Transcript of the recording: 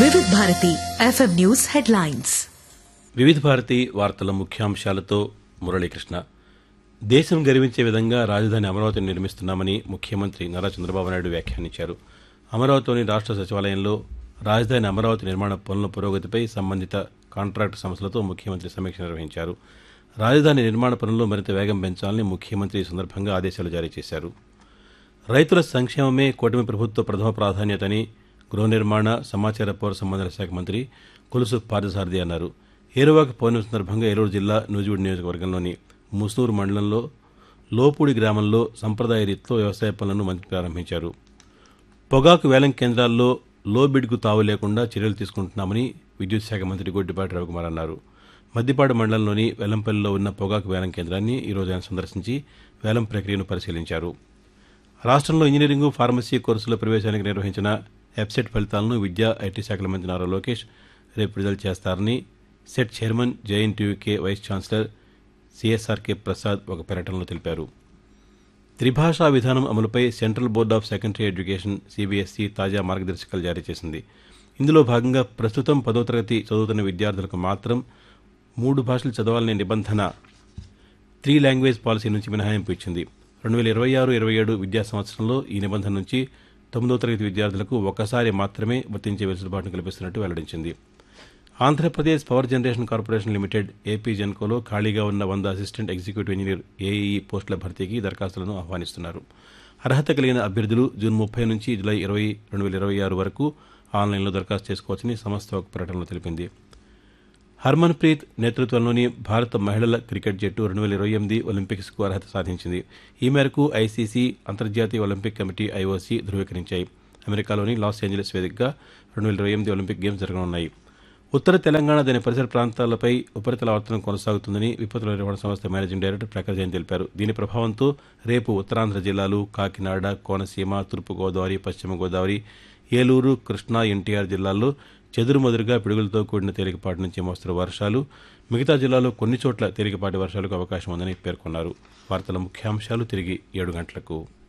వివిధ Bharati FM news headlines వివిధ భారతి వార్తల ముఖ్యాంశాలతో మురళీకృష్ణ దేశం గర్వించే విధంగా రాజధాని అమరావతిని నిర్మిస్తున్నామని ముఖ్యమంత్రి నారా చంద్రబాబు నాయుడు వ్యాఖ్యానించారు అమరావతిలోని రాష్ట్ర సచివాలయంలో రాజధాని అమరావతి నిర్మాణ పనుల పురోగతిపై సంబంధిత కాంట్రాక్టు సంస్థలతో ముఖ్యమంత్రి సమీక్ష నిర్వహించారు రాజధాని నిర్మాణ పనుల్లో మరింత వేగం పెంచాలని ముఖ్యమంత్రి ఈ సందర్భంగా ఆదేశాలు జారీ చేశారు రైతుల సంక్షేమమే కూటమి ప్రభుత్వ ప్రథమ ప్రాధాన్యతని గృహ నిర్మాణ సమాచార పౌర సంబంధాల శాఖ మంత్రి కొలుసు పార్థసారథి అన్నారు ఏరువాక పౌర్ణమి సందర్భంగా ఏలూరు జిల్లా నూజివీడు నియోజకవర్గంలోని ముసూరు మండలంలో లోపూడి గ్రామంలో సంప్రదాయ రీతిలో వ్యవసాయ పనులను మంత్రి ప్రారంభించారు పొగాకు వేలం కేంద్రాల్లో లో బిడ్కు తావు లేకుండా చర్యలు తీసుకుంటున్నామని విద్యుత్ శాఖ మంత్రి గొడ్డిపాటి రవికుమార్ అన్నారు మద్దిపాడు మండలంలోని వెల్లంపల్లిలో ఉన్న పొగాకు వేలం కేంద్రాన్ని ఈరోజు ఆయన సందర్శించి వేలం ప్రక్రియను పరిశీలించారు రాష్ట్రంలో ఇంజనీరింగ్ ఫార్మసీ కోర్సుల ప్రవేశానికి నిర్వహించిన వెబ్సెట్ ఫలితాలను విద్యా ఐటీ శాఖల మంత్రి నారా లోకేష్ రేపు విడుదల చేస్తారని SET chairman JNTUK vice chancellor CSRK Prasad ఒక ప్రకటనలో తెలిపారు త్రిభాషా విధానం అమలుపై central board of secondary education CBSE తాజా మార్గదర్శకాలు జారీ చేసింది ఇందులో భాగంగా ప్రస్తుతం పదో తరగతి చదువుతున్న విద్యార్థులకు మాత్రం మూడు భాషలు చదవాలనే నిబంధన త్రీ లాంగ్వేజ్ పాలసీ నుంచి మినహాయింపు ఇచ్చింది రెండు వేల ఇరవై ఆరు ఇరవై ఏడు విద్యా సంవత్సరంలో ఈ నిబంధన నుంచి తొమ్మిదో తరగతి విద్యార్థులకు ఒకసారి మాత్రమే వర్తించే వెసులుబాటును కల్పిస్తున్నట్టు వెల్లడించింది Andhra Pradesh power generation corporation limited AP జెన్కోలో ఖాళీగా ఉన్న వంద అసిస్టెంట్ ఎగ్జిక్యూటివ్ ఇంజనీర్ ఏఈఈ పోస్టుల భర్తీకి దరఖాస్తులను ఆహ్వానిస్తున్నారు అర్హత కలిగిన అభ్యర్థులు జూన్ ముప్పై నుంచి జూలై ఇరవై రెండు వేల ఇరవై ఆరు వరకు ఆన్లైన్లో దరఖాస్తు చేసుకోవచ్చని సంస్థ ఒక ప్రకటనలో తెలిపింది హర్మన్ ప్రీత్ నేతృత్వంలోని భారత మహిళల క్రికెట్ జట్టు రెండు వేల ఇరవై ఎనిమిది ఒలింపిక్స్కు అర్హత సాధించింది ఈ మేరకు ఐసీసీ అంతర్జాతీయ ఒలింపిక్ కమిటీ ఐఓసీ ధృవీకరించాయి అమెరికాలోని లాస్ ఏంజలీస్ వేదికగా రెండు వేల ఇరవై ఎనిమిది ఒలింపిక్ గేమ్స్ జరగనున్నాయి ఉత్తర తెలంగాణ దాని పరిసర ప్రాంతాలపై ఉపరితల ఆవర్తనం కొనసాగుతుందని విపత్తుల నిర్వహణ సంస్థ మేనేజింగ్ డైరెక్టర్ ప్రకాశ్ జైన్ తెలిపారు దీని ప్రభావంతో రేపు ఉత్తరాంధ్ర జిల్లాలు కాకినాడ కోనసీమ తూర్పుగోదావరి పశ్చిమ గోదావరి ఏలూరు కృష్ణా ఎన్టీఆర్ జిల్లాల్లో చెదురుమదురుగా పిడుగులతో కూడిన తేలికపాటి నుంచి మోస్తరు వర్షాలు మిగతా జిల్లాలో కొన్ని చోట్ల తేలికపాటి వర్షాలకు అవకాశం ఉందని పేర్కొన్నారు వార్తల ముఖ్యాంశాలు తిరిగి ఏడు గంటలకు